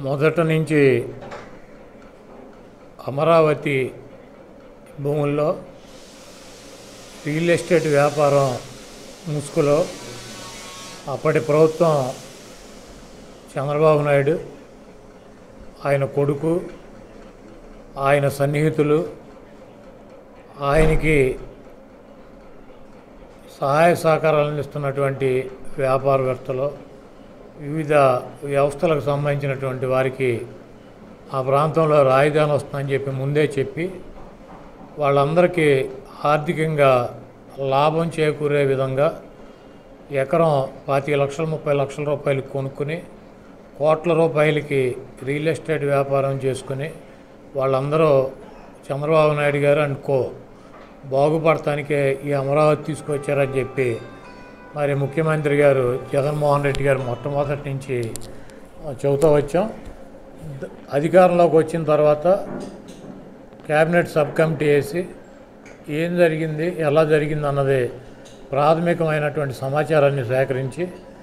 మొదట నుంచి అమరావతి భూముల్లో రియల్ ఎస్టేట్ వ్యాపారం ముసుగులో అప్పటి ప్రభుత్వం చంద్రబాబు నాయుడు ఆయన కొడుకు ఆయన సన్నిహితులు ఆయనకి సహాయ సహకారాలు అందిస్తున్నటువంటి వ్యాపారవేత్తలు వివిధ వ్యవస్థలకు సంబంధించినటువంటి వారికి ఆ ప్రాంతంలో రాజధాని వస్తుందని చెప్పి ముందే చెప్పి వాళ్ళందరికీ ఆర్థికంగా లాభం చేకూరే విధంగా ఎకరం పాతిక లక్షలు ముప్పై లక్షల రూపాయలు కొనుక్కుని కోట్ల రూపాయలకి రియల్ ఎస్టేట్ వ్యాపారం చేసుకుని వాళ్ళందరూ చంద్రబాబు నాయుడు గారు అనుకో బాగుపడటానికే ఈ అమరావతి తీసుకొచ్చారని చెప్పి మరి ముఖ్యమంత్రి గారు జగన్మోహన్ రెడ్డి గారు మొట్టమొదటి నుంచి చెబుతూ వచ్చాం ద- అధికారంలోకి వచ్చిన తర్వాత క్యాబినెట్ సబ్ కమిటీ వేసి ఏం జరిగింది ఎలా జరిగింది అన్నది ప్రాథమికమైనటువంటి సమాచారాన్ని సేకరించి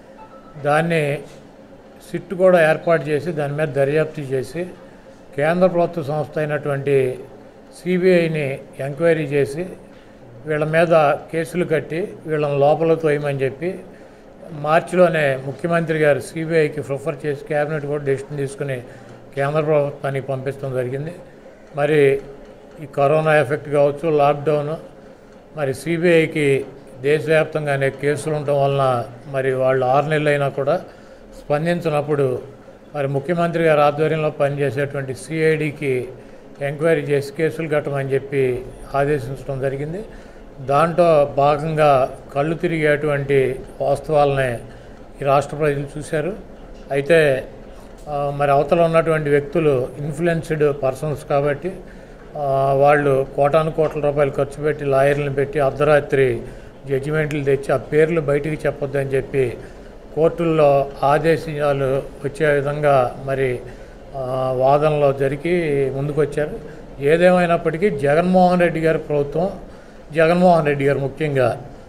దాన్ని సిట్ కూడా ఏర్పాటు చేసి దాని మీద దర్యాప్తు చేసి కేంద్ర ప్రభుత్వ సంస్థ అయినటువంటి సిబిఐని ఎంక్వైరీ చేసి వీళ్ళ మీద కేసులు కట్టి వీళ్ళని లోపల తోయమని చెప్పి మార్చిలోనే ముఖ్యమంత్రి గారు సిబిఐకి ప్రిఫర్ చేసి కేబినెట్ కూడా డెసిషన్ తీసుకుని కేంద్ర ప్రభుత్వానికి పంపించడం జరిగింది మరి ఈ కరోనా ఎఫెక్ట్ కావచ్చు లాక్డౌన్ మరి సిబిఐకి దేశవ్యాప్తంగా అనేక కేసులు ఉండటం వలన మరి వాళ్ళు ఆరు నెలలు అయినా కూడా స్పందించినప్పుడు మరి ముఖ్యమంత్రి గారి ఆధ్వర్యంలో పనిచేసేటువంటి సిఐడికి ఎంక్వైరీ చేసి కేసులు కట్టమని చెప్పి ఆదేశించడం జరిగింది దాంట్లో భాగంగా కళ్ళు తిరిగేటువంటి వాస్తవాలనే ఈ రాష్ట్ర ప్రజలు చూశారు అయితే ఆ, మరి అవతల ఉన్నటువంటి వ్యక్తులు ఇన్ఫ్లుయెన్స్డ్ పర్సన్స్ కాబట్టి ఆ, వాళ్ళు కోటాను కోట్ల రూపాయలు ఖర్చు పెట్టి లాయర్లను పెట్టి అర్ధరాత్రి జడ్జిమెంట్లు తెచ్చి ఆ పేర్లు బయటికి చెప్పొద్దని చెప్పి కోర్టుల్లో ఆదేశాలు వచ్చే విధంగా మరి ఆ, వాదనలో జరిగి ముందుకొచ్చారు ఏదేమైనప్పటికీ జగన్మోహన్ రెడ్డి గారి ప్రభుత్వం జగన్మోహన్ రెడ్డి గారు ముఖ్యంగా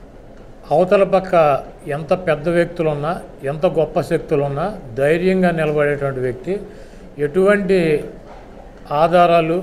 అవతల పక్క ఎంత పెద్ద వ్యక్తులున్నా ఎంత గొప్ప శక్తులున్నా ధైర్యంగా నిలబడేటువంటి వ్యక్తి ఎటువంటి ఆధారాలు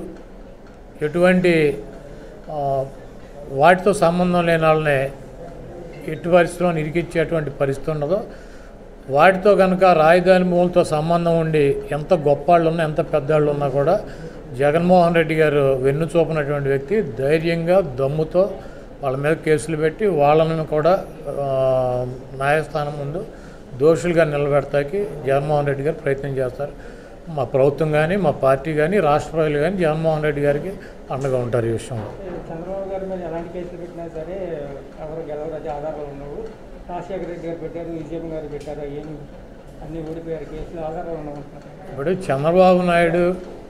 ఎటువంటి ఆ, వాటితో సంబంధం లేని వాళ్ళని ఎట్టి పరిస్థితిలో ఇరికిచ్చేటువంటి పరిస్థితి ఉండదు వాటితో కనుక రాజధాని మూలతో సంబంధం ఉండి ఎంత గొప్ప వాళ్ళు ఉన్నా ఎంత పెద్దవాళ్ళు ఉన్నా కూడా జగన్మోహన్ రెడ్డి గారు వెన్ను చూపినటువంటి వ్యక్తి ధైర్యంగా దమ్ముతో వాళ్ళ మీద కేసులు పెట్టి వాళ్ళని కూడా ఆ, న్యాయస్థానం ముందు దోషులుగా నిలబెడతాకి జగన్మోహన్ రెడ్డి గారు ప్రయత్నం చేస్తారు మా ప్రభుత్వం కానీ మా పార్టీ కానీ రాష్ట్ర ప్రజలు కానీ జగన్మోహన్ రెడ్డి గారికి అండగా ఉంటారు ఈ విషయంలో చంద్రబాబు గారి మీద ఎలాంటి కేసులు పెట్టినా సరే ఎవరు గెలవరాజు ఆధారాలు ఉండవు రాజశేఖర రెడ్డి గారు పెట్టారు విజయం గారు పెట్టారు ఏమి అన్ని ఓడిపోయారు కేసులు ఆధారాలు ఉండవు ఇప్పుడు చంద్రబాబు నాయుడు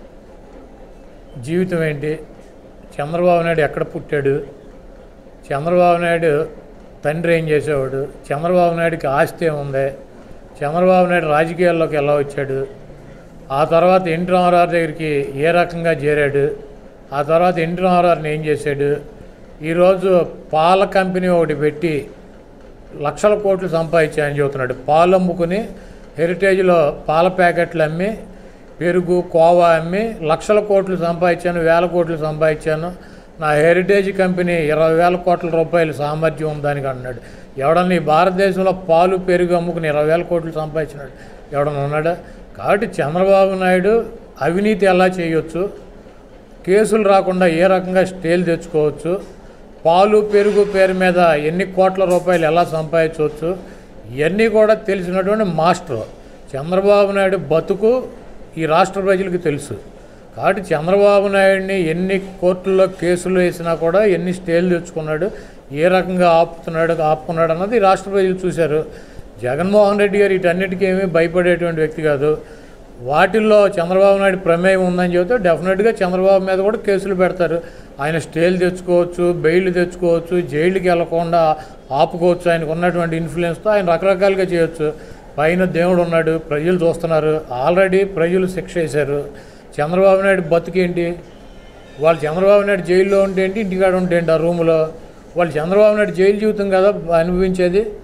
జీవితం ఏంటి చంద్రబాబు నాయుడు ఎక్కడ పుట్టాడు చంద్రబాబు నాయుడు తండ్రి ఏం చేసేవాడు చంద్రబాబు నాయుడుకి ఆస్తి ఏముంది చంద్రబాబు నాయుడు రాజకీయాల్లోకి ఎలా వచ్చాడు ఆ తర్వాత ఎన్టీ రామారావు దగ్గరికి ఏ రకంగా చేరాడు ఆ తర్వాత ఎన్టీ రామారావుని ఏం చేశాడు ఈరోజు పాల కంపెనీ ఒకటి పెట్టి లక్షల కోట్లు సంపాదించాయని చెబుతున్నాడు పాలు అమ్ముకుని హెరిటేజ్లో పాల ప్యాకెట్లు అమ్మి పెరుగు కోవా అమ్మి లక్షల కోట్లు సంపాదించాను వేల కోట్లు సంపాదించాను నా హెరిటేజ్ కంపెనీ ఇరవై వేల కోట్ల రూపాయలు సామర్థ్యం ఉందానికి అన్నాడు ఎవడన్నా ఈ భారతదేశంలో పాలు పెరుగు అమ్ముకుని ఇరవై వేల కోట్లు సంపాదించినాడు ఎవడన్నా ఉన్నాడా కాబట్టి చంద్రబాబు నాయుడు అవినీతి ఎలా చేయొచ్చు కేసులు రాకుండా ఏ రకంగా స్టేలు తెచ్చుకోవచ్చు పాలు పెరుగు పేరు మీద ఎన్ని కోట్ల రూపాయలు ఎలా సంపాదించవచ్చు ఇవన్నీ కూడా తెలిసినటువంటి మాస్టర్ చంద్రబాబు నాయుడు బతుకు ఈ రాష్ట్ర ప్రజలకు తెలుసు కాబట్టి చంద్రబాబు నాయుడిని ఎన్ని కోర్టుల్లో కేసులు వేసినా కూడా ఎన్ని స్టేలు తెచ్చుకున్నాడు ఏ రకంగా ఆపుతున్నాడు ఆపుకున్నాడు అన్నది ఈ రాష్ట్ర ప్రజలు చూశారు జగన్మోహన్ రెడ్డి గారు వీటన్నిటికీ ఏమీ భయపడేటువంటి వ్యక్తి కాదు వాటిల్లో చంద్రబాబు నాయుడు ప్రమేయం ఉందని చెబితే డెఫినెట్గా చంద్రబాబు మీద కూడా కేసులు పెడతారు ఆయన స్టేలు తెచ్చుకోవచ్చు బెయిల్ తెచ్చుకోవచ్చు జైలుకి వెళ్లకుండా ఆపుకోవచ్చు ఆయనకు ఉన్నటువంటి ఇన్ఫ్లుయెన్స్తో ఆయన రకరకాలుగా చేయొచ్చు పైన దేవుడు ఉన్నాడు ప్రజలు చూస్తున్నారు ఆల్రెడీ ప్రజలు శిక్ష వేశారు చంద్రబాబు నాయుడు బతుకేంటి వాళ్ళు చంద్రబాబు నాయుడు జైల్లో ఉంటే ఏంటి ఇంటికాడ ఉంటే ఏంటి ఆ రూములో వాళ్ళు చంద్రబాబు నాయుడు జైలు జీవితం కదా అనుభవించేది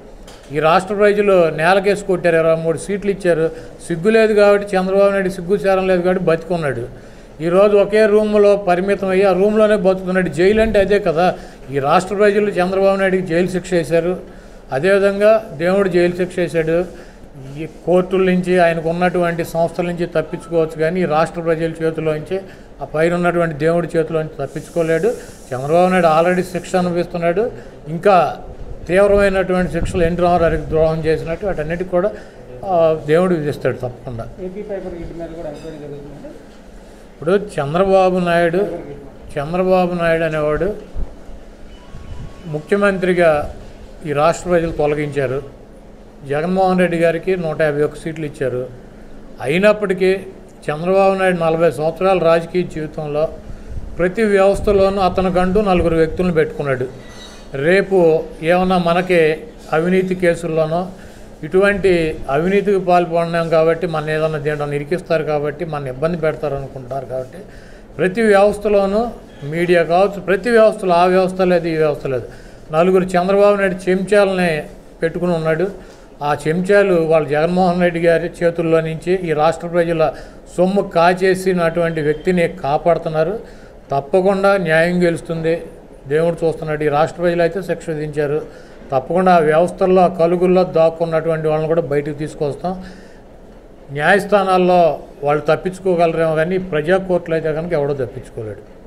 ఈ రాష్ట్ర ప్రజలు నేలకేసి కొట్టారు ఇరవై మూడు సీట్లు ఇచ్చారు సిగ్గు లేదు కాబట్టి చంద్రబాబు నాయుడు సిగ్గు చేరం లేదు కాబట్టి బతికున్నాడు ఈరోజు ఒకే రూమ్లో పరిమితం అయ్యి ఆ రూమ్లోనే బతుకుతున్నాడు జైలు అంటే అదే కదా ఈ రాష్ట్ర ప్రజలు చంద్రబాబు నాయుడికి జైలు శిక్ష వేశారు అదేవిధంగా దేవుడు జైలు శిక్ష వేశాడు ఈ కోర్టుల నుంచి ఆయనకు ఉన్నటువంటి సంస్థల నుంచి తప్పించుకోవచ్చు కానీ ఈ రాష్ట్ర ప్రజల చేతిలోంచి ఆ పైన ఉన్నటువంటి దేవుడి చేతిలోంచి తప్పించుకోలేడు చంద్రబాబు నాయుడు ఆల్రెడీ శిక్ష అనుభవిస్తున్నాడు ఇంకా తీవ్రమైనటువంటి శిక్షలు ఎన్టీ రామారావుకి ద్రోహం చేసినట్టు వాటన్నిటికి కూడా ఆ, దేవుడు విధిస్తాడు తప్పకుండా ఏపీ పేపర్ వీటి మీద కూడా ఎంక్వైరీ జరుగుతుంది ఇప్పుడు చంద్రబాబు నాయుడు చంద్రబాబు నాయుడు అనేవాడు ముఖ్యమంత్రిగా ఈ రాష్ట్ర ప్రజలు తొలగించారు జగన్మోహన్ రెడ్డి గారికి నూట యాభై ఒక్క సీట్లు ఇచ్చారు అయినప్పటికీ చంద్రబాబు నాయుడు నలభై సంవత్సరాల రాజకీయ జీవితంలో ప్రతి వ్యవస్థలోనూ అతనికంటూ నలుగురు వ్యక్తులను పెట్టుకున్నాడు రేపు ఏమన్నా మనకి అవినీతి కేసుల్లోనో ఇటువంటి అవినీతికి పాల్పడినాం కాబట్టి మన ఏదన్నా దీంట్లో ఇరికిస్తారు కాబట్టి మన ఇబ్బంది పెడతారు అనుకుంటారు కాబట్టి ప్రతి వ్యవస్థలోనూ మీడియా కావచ్చు ప్రతి వ్యవస్థలో ఆ వ్యవస్థ లేదు ఈ వ్యవస్థ లేదు నలుగురు చంద్రబాబు నాయుడు చెంచాలని పెట్టుకుని ఉన్నాడు ఆ చెంచాలు వాళ్ళ జగన్మోహన్ రెడ్డి గారి చేతుల్లో నుంచి ఈ రాష్ట్ర ప్రజల సొమ్ము కాచేసినటువంటి వ్యక్తిని కాపాడుతున్నారు తప్పకుండా న్యాయం గెలుస్తుంది దేవుడు చూస్తున్నాడు ఈ రాష్ట్ర ప్రజలు అయితే శిక్ష విధించారు తప్పకుండా ఆ వ్యవస్థల్లో ఆ కలుగుల్లో దాక్కున్నటువంటి వాళ్ళని కూడా బయటకు తీసుకొస్తాం న్యాయస్థానాల్లో వాళ్ళు తప్పించుకోగలరేమో కానీ ప్రజా కోర్టులు అయితే కనుక ఎవడో తప్పించుకోలేడు